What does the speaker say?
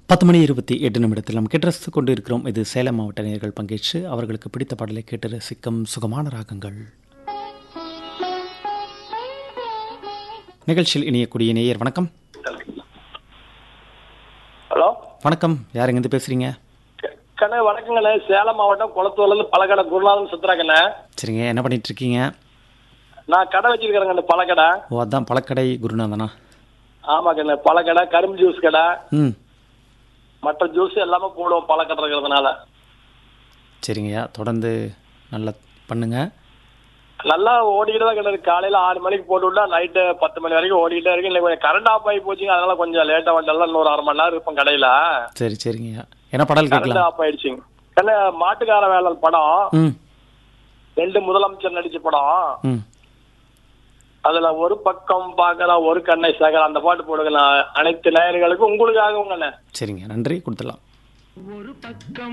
பத்து மணி இருபத்தி எட்டு நிமிடத்தில் நாம் கேட்டு ரசித்துக் கொண்டு இருக்கிறோம் இது சேலம் மாவட்ட நேயர்கள் பங்கேற்று அவர்களுக்கு பிடித்த பாடலை கேட்டு ரசிக்கும் சுகமான ராகங்கள் நிகழ்ச்சியில் இணையக்கூடிய நேயர் வணக்கம் ஹலோ வணக்கம் யார் எங்கேருந்து பேசுறீங்க கண்ணே வணக்கங்கண்ணே சேலம் மாவட்டம் குளத்தூர்லேருந்து பழக்கடை குருநாதன் சுத்துறாங்கண்ணே சரிங்க என்ன பண்ணிட்டு இருக்கீங்க நான் கடை வச்சிருக்கிறேங்கண்ணே பழக்கடை ஓ அதான் பழக்கடை குருநாதனா ஆமாக்கண்ணே பழக்கடை கரும்பு ஜூஸ் கடை ம் மற்ற ஜூஸ் எல்லாமே போடுவோம் பழக்கடை இருக்கிறதுனால சரிங்கய்யா தொடர்ந்து நல்லா பண்ணுங்க நல்லா ஓடிக்கிட்டு தான் கிடக்கு காலையில் ஆறு மணிக்கு போட்டு விட்டா நைட்டு பத்து மணி வரைக்கும் ஓடிக்கிட்டே இருக்கு இன்னைக்கு கொஞ்சம் கரண்ட் ஆஃப் ஆகி போச்சுங்க அதனால கொஞ்சம் லேட்டாக வந்துட்டால இன்னொரு அரை மணி நேரம் இருப்போம் கடையில் சரி சரிங்கய்யா என்ன பாடல் கரண்ட் கேட்கலாம் ஆஃப் ஆயிடுச்சுங்க கண்ணே மாட்டுக்கார வேலை படம் ம் ரெண்டு முதலமைச்சர் நடிச்ச படம் ம் அதுல ஒரு பக்கம் பார்க்கலாம் ஒரு கண்ணை சேகரம் அந்த பாட்டு போடுங்க அனைத்து நேயர்களுக்கும் உங்களுக்காக உங்கண்ணே சரிங்க நன்றி கொடுத்துடலாம்